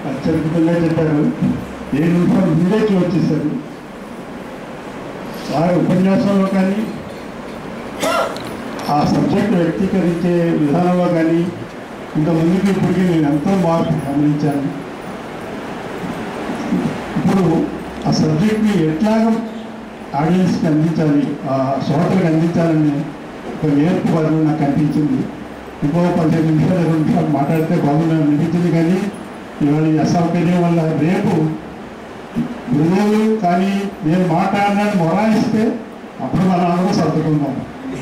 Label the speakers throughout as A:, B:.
A: అత్యద్భుతంగా చెప్పారు ఏడు నిమిషాలు ముందేకి వచ్చేసారు వారి ఉపన్యాసంలో కానీ ఆ సబ్జెక్ట్ వ్యక్తీకరించే విధానంలో కానీ ఇంతమందికి ఇప్పటికీ నేను ఎంతో మార్పు గమనించాను ఇప్పుడు ఆ సబ్జెక్ట్ని ఎట్లాగ ఆడియన్స్కి అందించాలి ఆ శ్రోతలకు అందించాలని ఒక నేర్పు వరకు నాకు అనిపించింది ఇంకో పదిహేను నిమిషాలు ఇరవై నిమిషాలు మాట్లాడితే బాగుందని అనిపించింది కానీ ఇవాళ ఈ అసౌకర్యం వల్ల రేపు గురువులు కానీ నేను మాట్లాడినాను మొరాయిస్తే అప్పుడు మనం అందరూ సర్దుకుందాం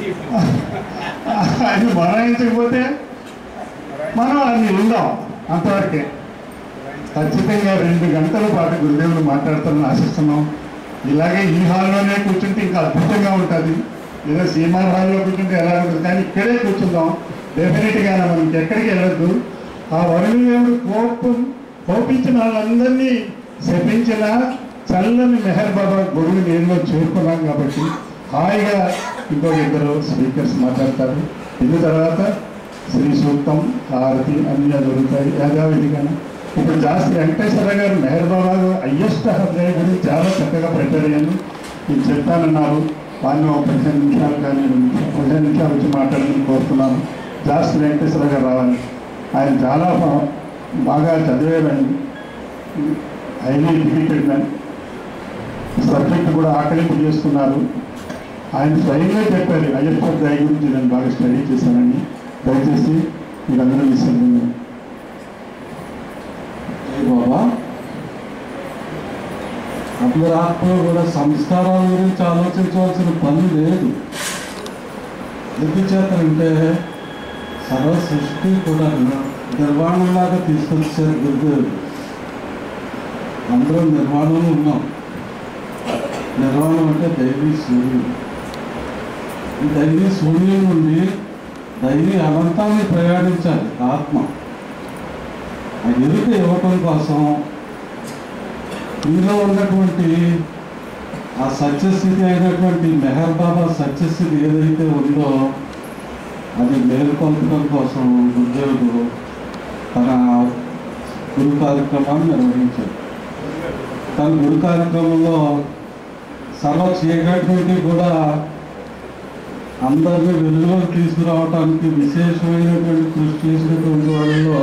A: ఆయన మొరాయించకపోతే మనం అన్ని ఉందాం అంతవరకే ఖచ్చితంగా రెండు గంటల పాటు గురుదేవులు మాట్లాడుతారని ఆశిస్తున్నాం ఇలాగే ఈ హాల్లోనే కూర్చుంటే ఇంకా అద్భుతంగా ఉంటుంది లేదా సీమార్ హాల్లో కూర్చుంటే ఎలా ఉంటుంది కానీ ఇక్కడే కూర్చుందాం డెఫినెట్గా మనం ఎక్కడికి వెళ్ళొద్దు ఆ వరుణదేవుడు కోపం కోపించిన వాళ్ళందరినీ శపించిన చల్లని మెహర్ బాబా గొడుగు నేరులో చేరుకున్నాం కాబట్టి హాయిగా ఇంకో ఇద్దరు స్పీకర్స్ మాట్లాడతారు ఇది తర్వాత శ్రీ సూక్తం హారతి అన్నీ దొరుకుతాయి యథావిధిగానే ఇప్పుడు జాస్తి వెంకటేశ్వర గారు మెహర్ బాబా హయ్యెస్ట్ హృదయ గురించి చాలా చక్కగా ప్రిపేర్ అయ్యాను ఇది చెప్తానన్నారు వారిని ఒక పదిహేను నిమిషాలు కానీ పదిహేను నిమిషాలు వచ్చి మాట్లాడమని కోరుతున్నాను జాస్తి వెంకటేశ్వర గారు రావాలి ఆయన చాలా బా- బాగా చదివేదండి హైలీ ఎడ్యుకేటెడ్ మ్యాన్ సబ్జెక్ట్ కూడా ఆకలింపు చేస్తున్నారు ఆయన స్వయంగా చెప్పారు అయ్యప్ప దయ గురించి నేను బాగా స్టడీ చేశానండి దయచేసి మీరందరూ విశ్వసించండి
B: జై బాబా అందరి ఆత్మలో కూడా సంస్కారాల గురించి ఆలోచించవలసిన పని లేదు ఎందుకు చేతంటే సర్వ సృష్టి కూడా నిర్వాణంలాగా తీసుకొచ్చారు గురుదేవుడు అందరం నిర్వాణంలో ఉన్నాం నిర్వాణం అంటే దైవీ సూర్యుడు ఈ దైవీ సూర్యుడు నుండి దైవీ అనంతాన్ని ప్రయాణించాలి ఆత్మ ఆ ఎరుక ఇవ్వటం కోసం మీలో ఉన్నటువంటి ఆ సత్యస్థితి అయినటువంటి మెహర్ బాబా సత్యస్థితి ఏదైతే ఉందో అది మేల్కొల్పడం కోసం గురుదేవుడు తన గురు కార్యక్రమాన్ని నిర్వహించారు తన గురు కార్యక్రమంలో సర్వ చీకటి కూడా అందరినీ వెలుగులోకి తీసుకురావడానికి విశేషమైనటువంటి కృషి చేసినటువంటి వాళ్ళలో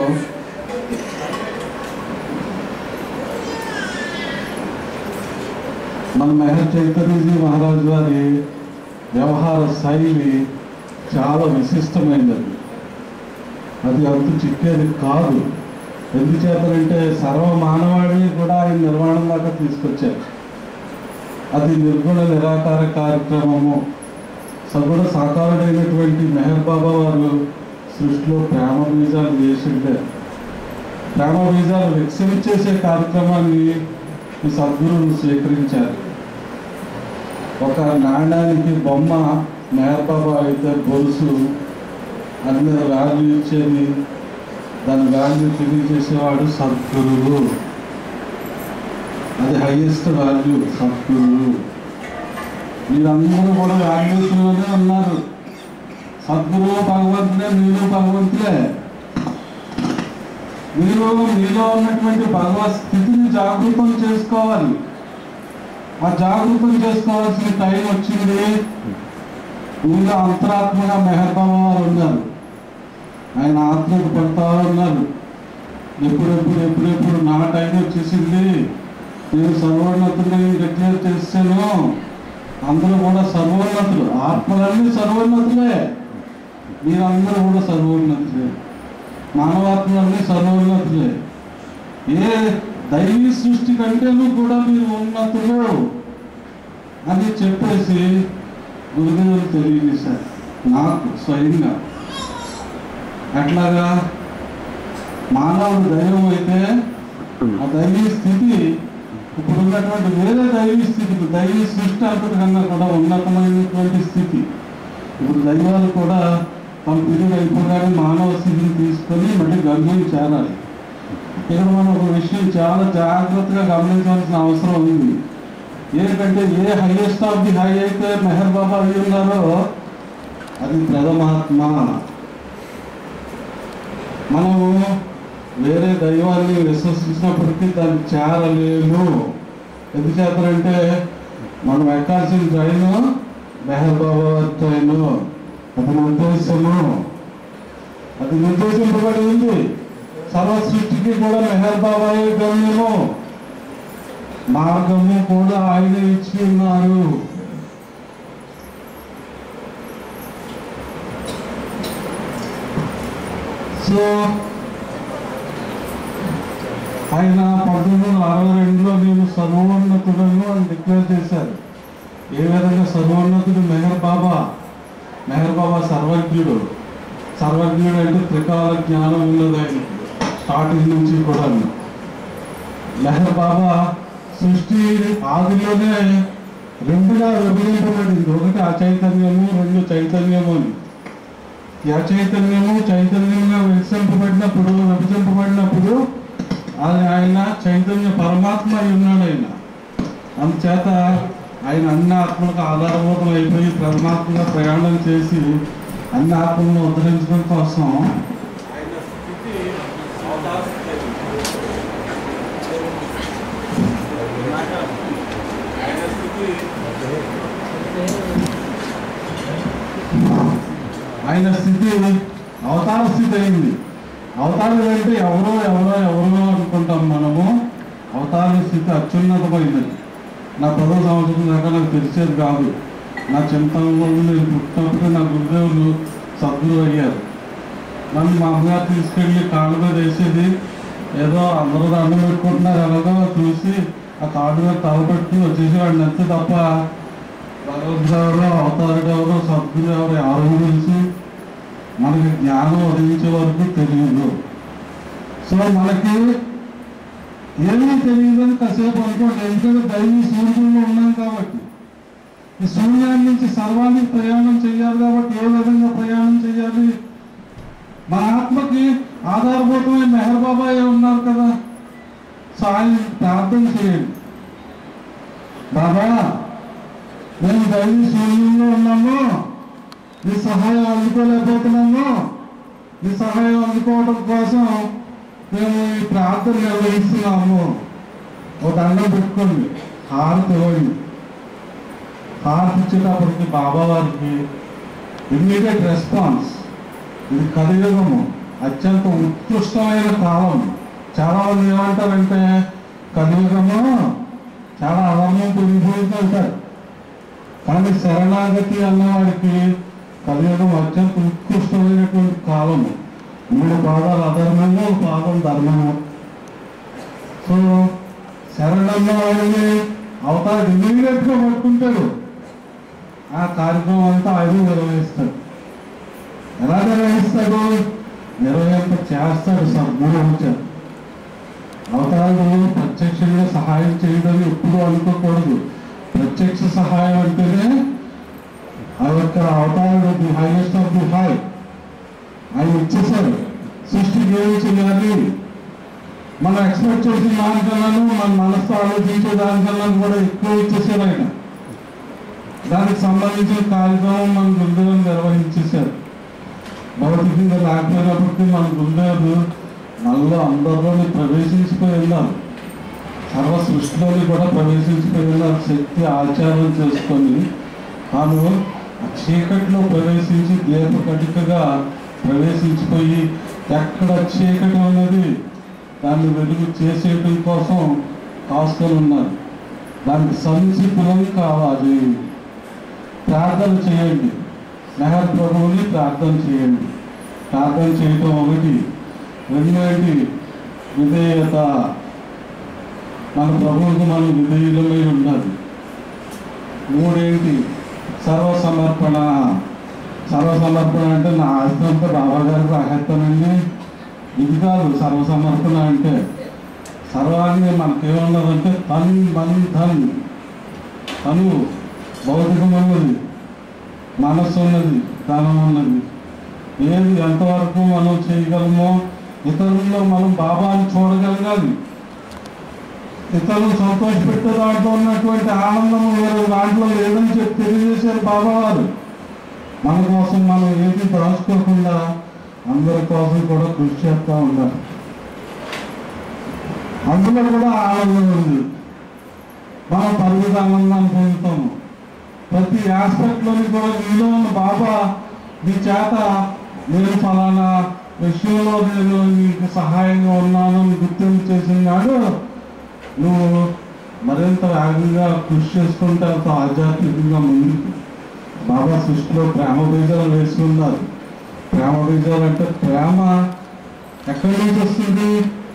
B: మన మెహర్ చైతన్యజీ మహారాజ్ వారి వ్యవహార శైలి చాలా విశిష్టమైనది అది అంతు చిక్కేది కాదు ఎందుచేతనంటే సర్వ మానవాళిని కూడా ఆయన నిర్మాణం దాకా తీసుకొచ్చారు అది నిర్గుణ నిరాకార కార్యక్రమము సగుణ సాకారుడైనటువంటి మెహర్ బాబా వారు సృష్టిలో ప్రేమ బీజాలు వేసిండే ప్రేమ బీజాలు వికసించేసే కార్యక్రమాన్ని ఈ సద్గురువులు స్వీకరించారు ఒక నాణ్యానికి బొమ్మ మెహర్ బాబా అయితే గొలుసు అన్ని వాల్యూ ఇచ్చేది దాని వాల్యూ తెలియజేసేవాడు సద్గురువు అది హైయెస్ట్ వాల్యూ సద్గురువు మీరందరూ కూడా వాల్యూస్లోనే ఉన్నారు సద్గురువు భగవంతుడే మీరు భగవంతులే మీరు మీలో ఉన్నటువంటి భగవత్ స్థితిని జాగృతం చేసుకోవాలి ఆ జాగృతం చేసుకోవాల్సిన టైం వచ్చింది మీలో అంతరాత్మగా మెహర్బాబా వారు ఉన్నారు ఆయన ఆత్మకు పడతా ఉన్నారు ఎప్పుడెప్పుడు ఎప్పుడెప్పుడు నా టైం వచ్చేసింది నేను సర్వోన్నతుని డిక్లేర్ చేశాను అందరూ కూడా సర్వోన్నతులు ఆత్మలన్నీ సర్వోన్నతులే మీరందరూ కూడా సర్వోన్నతులే మానవాత్మలన్నీ సర్వోన్నతులే ఏ దైవీ సృష్టి కంటేనూ కూడా మీరు ఉన్నతులు అని చెప్పేసి గురుదేవులు తెలియజేశారు నాకు స్వయంగా అట్లాగా మానవుడు దైవం అయితే ఆ దైవీ స్థితి ఇప్పుడు ఉన్నటువంటి వేరే దైవీ స్థితి దైవీ సృష్టి అంతటికన్నా కూడా ఉన్నతమైనటువంటి స్థితి ఇప్పుడు దైవాలు కూడా తమ పిల్లలు అయిపోగానే మానవ స్థితిని తీసుకొని మళ్ళీ గమ్యం చేరాలి ఇక్కడ మనం ఒక విషయం చాలా జాగ్రత్తగా గమనించాల్సిన అవసరం ఉంది ఏంటంటే a highest of the high అయితే మెహర్ బాబా అయి ఉన్నారో అది ప్రథమాత్మ మనము వేరే దైవాన్ని విశ్వసించినప్పటికీ దాన్ని చేరలేను ఎందుచేతంటే మనం ఎక్కాల్సిన ట్రైన్ మెహర్ బాబా ట్రైన్ అది ఉద్దేశము అది నిర్దేశింపబడి ఉంది సర్వ సృష్టికి కూడా మెహర్ బాబాయే గమ్యము మార్గము కూడా ఆయన ఇచ్చి ఉన్నారు సో ఆయన పంతొమ్మిది వందల అరవై రెండులో నేను సర్వోన్నతుడను అని డిక్లేర్ చేశారు ఏ విధంగా సర్వోన్నతుడు మెహర్ బాబా మెహర్ బాబా సర్వజ్ఞుడు సర్వజ్ఞుడు అంటే త్రికాల జ్ఞానం ఉన్నది ఆయన స్టార్టింగ్ నుంచి కూడా మెహర్ బాబా సృష్టి ఆదిలోనే రెండుగా విభజింపబడింది ఒకటి అచైతన్యము రెండు చైతన్యము అని ఈ అచైతన్యము చైతన్యంగా విభజింపబడినప్పుడు విభజింపబడినప్పుడు అది ఆయన చైతన్య పరమాత్మ అయి ఉన్నాడు ఆయన అందుచేత ఆయన అన్ని ఆత్మలకు ఆధారభూతం అయిపోయి పరమాత్మగా ప్రయాణం చేసి అన్ని ఆత్మలను ఉద్ధరించడం కోసం ఆయన స్థితి అవతార స్థితి ఆయన స్థితి ఆయన స్థితి అవతార స్థితి అయింది అవతారం అంటే ఎవరో ఎవరో ఎవరో అనుకుంటాం మనము అవతార స్థితి అత్యున్నతమైనది నా పదో సంవత్సరం దాకా నాకు తెలిసేది కాదు నా చింతనలో నేను పుట్టినప్పుడు నా గురుదేవులు సద్గురు అయ్యారు నన్ను మా అమ్మగారు తీసుకెళ్ళి కాళ్ళ మీద వేసేది ఏదో అందరూ దండం పెట్టుకుంటున్నారు ఎలాగో చూసి ఆ కాళ్ళ మీద తలపెట్టి వచ్చేసి వాడిని అంతే తప్ప భగవంతుడు ఎవరో అవతారుడు ఎవరో సద్గురు ఎవరో ఎవరు తెలుసు మనకి జ్ఞానం ఉదయించే వరకు తెలియదు సో మనకి ఏమీ తెలియదు అని కాసేపు అనుకోండి ఎందుకంటే దైవీ సూర్యుల్లో ఉన్నాం కాబట్టి ఈ సూర్యాన్ని నుంచి సర్వానికి ప్రయాణం చేయాలి కాబట్టి ఏ విధంగా ప్రయాణం చేయాలి మన ఆత్మకి ఆధారభూతమైన మెహర్ బాబాయ్ ఉన్నారు కదా సో ఆయన ప్రార్థన చేయండి బాబా మేము దైవీ సూర్యంలో ఉన్నాము నీ సహాయం అందుకోలేకపోతున్నాము నీ సహాయం అందుకోవడం కోసం మేము ఈ ప్రార్థన నిర్వహిస్తున్నాము ఒక దండం పెట్టుకోండి హారతి ఇవ్వండి హారతి ఇచ్చేటప్పటికి బాబా వారికి ఇమ్మీడియట్ రెస్పాన్స్ ఇది కలియుగము అత్యంత ఉత్కృష్టమైన కాలం చాలా మంది ఏమంటారంటే కలియుగము చాలా అధర్మం పొందిపోయింది అంటారు కానీ శరణాగతి అన్నవాడికి కలియుగం అత్యంత ఉత్కృష్టమైనటువంటి కాలము మూడు పాదాలు అధర్మము ఒక పాదం ధర్మము సో శరణన్న వాడిని అవతారం ఇమీడియట్ గా పట్టుకుంటాడు ఆ కార్యక్రమం అంతా ఆయన నిర్వహిస్తాడు ఎలా నిర్వహిస్తాడు నిర్వహింప చేస్తాడు సద్గురు వచ్చాడు అవతారాలు ప్రత్యక్షంగా సహాయం చేయడం ఎప్పుడు అనుకోకూడదు ప్రత్యక్ష సహాయం అంటేనే ఆ యొక్క అవతారుడు the highest of the high ఆయన ఇచ్చేసారు సృష్టికి ఏమి చేయాలి మనం ఎక్స్పెక్ట్ చేసిన దానికన్నాను మన మనసుతో ఆలోచించే దానికన్నా కూడా ఎక్కువ ఇచ్చేసారు ఆయన దానికి సంబంధించిన కార్యక్రమం మన గురుదేవులు నిర్వహించేశారు భౌతికంగా లేకపోయినప్పటికీ మన గురుదేవుడు మనలో అందరిలోని ప్రవేశించిపోయి ఉన్నారు సర్వ సృష్టిలోని కూడా ప్రవేశించిపోయి ఉన్నారు శక్తి ఆచారం చేసుకొని తాను ఆ చీకటిలో ప్రవేశించి దీపకటికగా ప్రవేశించిపోయి ఎక్కడ చీకటి ఉన్నది దాన్ని వెలుగు చేసేయటం కోసం కాసుకొని ఉన్నారు దానికి సంసిద్ధం కావాలి ప్రార్థన చేయండి మెహర్ ప్రభువుని ప్రార్థన చేయండి ప్రార్థన చేయటం ఒకటి రెండోది విధేయత మన ప్రభువుకి మనం విధేయులమై ఉండాలి మూడేంటి సర్వసమర్పణ సర్వసమర్పణ అంటే నా ఆస్తంతా బాబా గారికి రాహేస్తానండి ఇది కాదు సర్వసమర్పణ అంటే సర్వాన్ని మనకేమన్నదంటే తన్ మన్ ధన్ తను భౌతికం ఉన్నది మనస్సు ఉన్నది ధనం ఉన్నది ఏది ఎంతవరకు మనం చేయగలమో ఇతరుల్లో మనం బాబాని చూడగలగాలి ఇతరులు సంతోషపెట్టే దాంట్లో ఉన్నటువంటి ఆనందం వేరే దాంట్లో లేదని చెప్పి తెలియజేశారు బాబా వారు మన కోసం మనం ఏది దాచుకోకుండా అందరి కోసం కూడా కృషి చేస్తూ ఉండాలి అందులో కూడా ఆనందం ఉంది మనం పరుగుత ఆనందాన్ని పొందుతాము ప్రతి ఆస్పెక్ట్లోని కూడా నీలో ఉన్న బాబా నీ చేత నేను ఫలానా విషయంలో నేను నీకు సహాయంగా ఉన్నాను అని గుర్తింపు చేసిన నాడు నువ్వు మరింత వేగంగా కృషి చేసుకుంటే అంత ఆధ్యాత్మికంగా ముందుకు బాబా సృష్టిలో ప్రేమ బీజాలు వేసుకున్నారు ప్రేమ బీజాలు అంటే ప్రేమ ఎక్కడి నుంచి వస్తుంది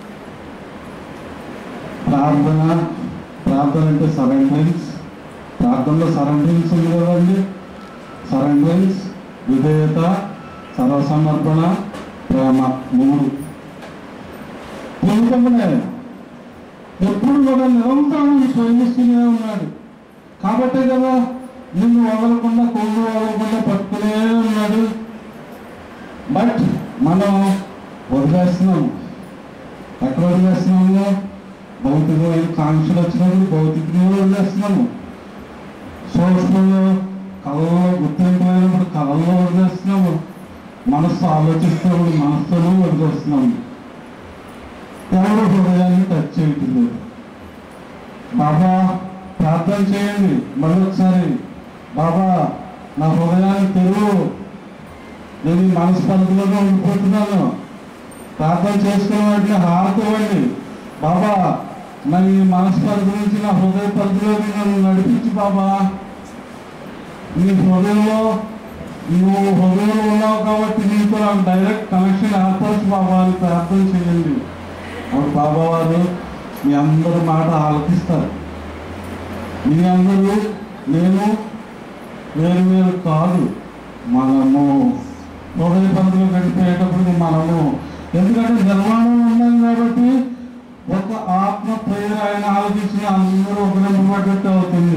B: ప్రార్థన ప్రార్థన అంటే సరెండరెన్స్ ప్రార్థనలో సరెండరెన్స్ ఉంది కదండి సరెండరెన్స్ విధేయత సర్వసమర్పణ ప్రేమ మూడు పొందుకుంటున్నా ఎప్పుడు కూడా నిరంతరం ప్రేమిస్తూనే ఉన్నాడు కాబట్టే కదా నిన్ను వదలకుండా కొంగు వదలకుండా పట్టుకునే ఉన్నాడు బట్ మనం వదిలేస్తున్నాము ఎక్కడ వదిలేస్తున్నాము భౌతికమైన కాంక్షలు వచ్చినప్పుడు భౌతికంగా వదిలేస్తున్నాము సూక్ష్మంలో కళలో గుర్తింపు లేనప్పుడు కళల్లో వదిలేస్తున్నాము మనస్సు ఆలోచిస్తున్నప్పుడు మనస్సులో వదిలేస్తున్నాము ఎవరు హృదయాన్ని టచ్ చేయటం లేదు బాబా ప్రార్థన చేయండి మళ్ళీ ఒకసారి బాబా నా హృదయాన్ని తెరువు నేను ఈ మనస్పర్ధలోనే ఉండిపోతున్నాను ప్రార్థన చేసుకున్న వాటిని హారత ఇవ్వండి బాబా నా ఈ మనస్పర్ధ నుంచి నా హృదయ పరిధిలోకి నన్ను నడిపించి బాబా నీ హృదయంలో నువ్వు హృదయంలో ఉన్నావు కాబట్టి నీతో నాకు డైరెక్ట్ కనెక్షన్ ఏర్పరచు బాబా అని ప్రార్థన చేయండి అప్పుడు బాబా వారు మీ అందరి మాట ఆలకిస్తారు మీ అందరూ నేను వేరు వేరు కాదు మనము హృదయ పందులు గడిపేటప్పుడు మనము ఎందుకంటే నిర్మాణం ఉన్నాం కాబట్టి ఒక ఆత్మ ప్రేర ఆయన ఆలోచించిన అందరూ ఒక నింపబడ్డట్టు అవుతుంది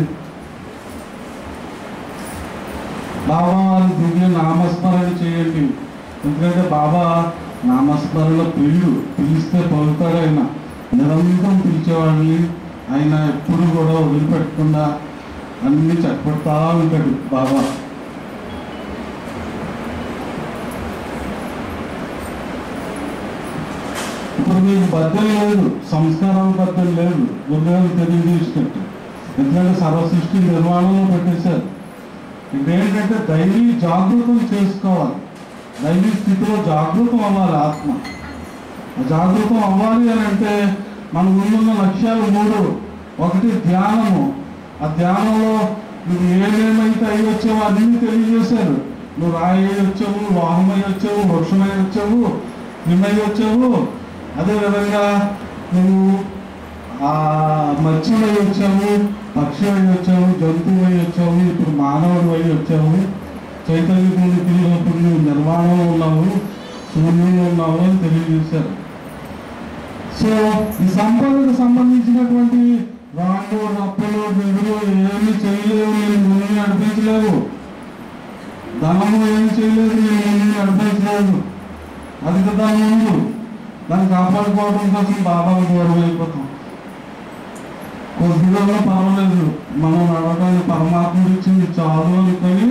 B: బాబా వారి దివ్య నామస్మరణ చేయండి ఎందుకంటే బాబా నామస్మరణ పిల్లు పిలిస్తే పలుకుతాడు ఆయన నిరంతరం పిలిచేవాడిని ఆయన ఎప్పుడు కూడా వదిలిపెట్టకుండా అన్ని చక్కబడతా ఉంటాడు బాబా ఇప్పుడు మీకు బద్దలు లేదు సంస్కారం బద్దలు లేదు గురుగారు తెలియజేసినట్టు ఎందుకంటే సర్వ సృష్టి నిర్మాణంలో పెట్టేశారు ఇదేంటంటే దైవీ జాగృతం చేసుకోవాలి దైవీ స్థితిలో జాగృతం అవ్వాలి ఆత్మ ఆ జాగృతం అవ్వాలి అని అంటే మన ముందున్న లక్ష్యాలు మూడు ఒకటి ధ్యానము ఆ ధ్యానంలో నువ్వు ఏమేమైతే అయి వచ్చావో అన్ని తెలియజేశారు నువ్వు రాయి అయి వచ్చావు వాహమై వచ్చావు వృక్షమై వచ్చావు నిమ్మై వచ్చావు అదేవిధంగా నువ్వు ఆ మత్స్యుడై వచ్చావు పక్షి అయి వచ్చావు జంతువు అయి వచ్చావు ఇప్పుడు మానవుడు అయి వచ్చావు చైతన్య పిలిచినప్పుడు నువ్వు నిర్మాణంలో ఉన్నావు శూన్యంలో ఉన్నావు అని తెలియజేశారు సో ఈ సంపదకు సంబంధించినటువంటి రాళ్ళు రప్పలు నిధులు ఏమి చేయలేవు నేను ముందు నడిపించలేవు ధనము ఏమి చేయలేదు నేను ముందు నడిపించలేదు అది కదా ముందు దాన్ని కాపాడుకోవడం కోసం బాబా దూరం అయిపోతాం కొద్దిగా పర్వాలేదు మనం నడవడానికి పరమాత్ముడు ఇచ్చింది చాలు అనుకొని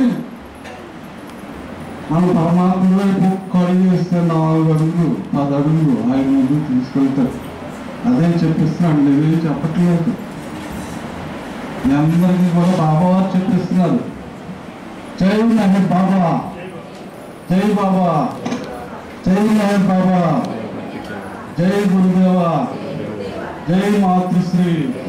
B: మనం పరమాత్మ వైపు కడుగు వేస్తే నాలుగు అడుగులు పది అడుగులు ఆయన ముందు తీసుకెళ్తారు అదే చెప్పిస్తున్నాడు నేనేం చెప్పట్లేదు మీ అందరికీ కూడా బాబా వారు చెప్పిస్తున్నారు జై మెహర్ బాబా జై బాబా జై మెహర్ బాబా జై గురుదేవ జై మాతృశ్రీ